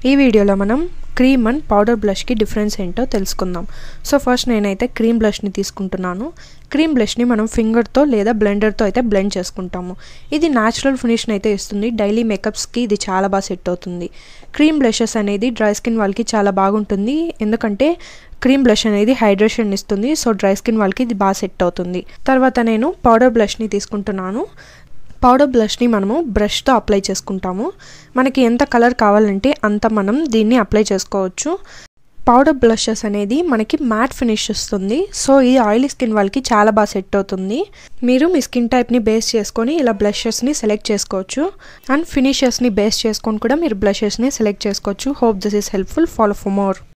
ఈ వీడియోలో మనం క్రీమ్ అండ్ పౌడర్ బ్లష్కి డిఫరెన్స్ ఏంటో తెలుసుకుందాం సో ఫస్ట్ నేనైతే క్రీమ్ బ్లష్ని తీసుకుంటున్నాను క్రీమ్ బ్లష్ని మనం ఫింగర్తో లేదా బ్లెండర్తో అయితే బ్లెండ్ చేసుకుంటాము ఇది న్యాచురల్ ఫినిష్ని అయితే ఇస్తుంది డైలీ మేకప్స్కి ఇది చాలా బాగా సెట్ అవుతుంది క్రీమ్ బ్లషెస్ అనేది డ్రై స్కిన్ వాళ్ళకి చాలా బాగుంటుంది ఎందుకంటే క్రీమ్ బ్లష్ అనేది హైడ్రేషన్ ఇస్తుంది సో డ్రై స్కిన్ వాళ్ళకి ఇది బాగా సెట్ అవుతుంది తర్వాత నేను పౌడర్ బ్లష్ని తీసుకుంటున్నాను పౌడర్ బ్లష్ని మనము బ్రష్తో అప్లై చేసుకుంటాము మనకి ఎంత కలర్ కావాలంటే అంత మనం దీన్ని అప్లై చేసుకోవచ్చు పౌడర్ బ్లషెస్ అనేది మనకి మ్యాట్ ఫినిష్ ఇస్తుంది సో ఇది ఆయిలీ స్కిన్ వాళ్ళకి చాలా బాగా సెట్ అవుతుంది మీరు మీ స్కిన్ టైప్ని బేస్ చేసుకొని ఇలా బ్లషెస్ని సెలెక్ట్ చేసుకోవచ్చు అండ్ ఫినిషెస్ని బేస్ చేసుకొని కూడా మీరు బ్లషెస్ని సెలెక్ట్ చేసుకోవచ్చు hope this is helpful follow for more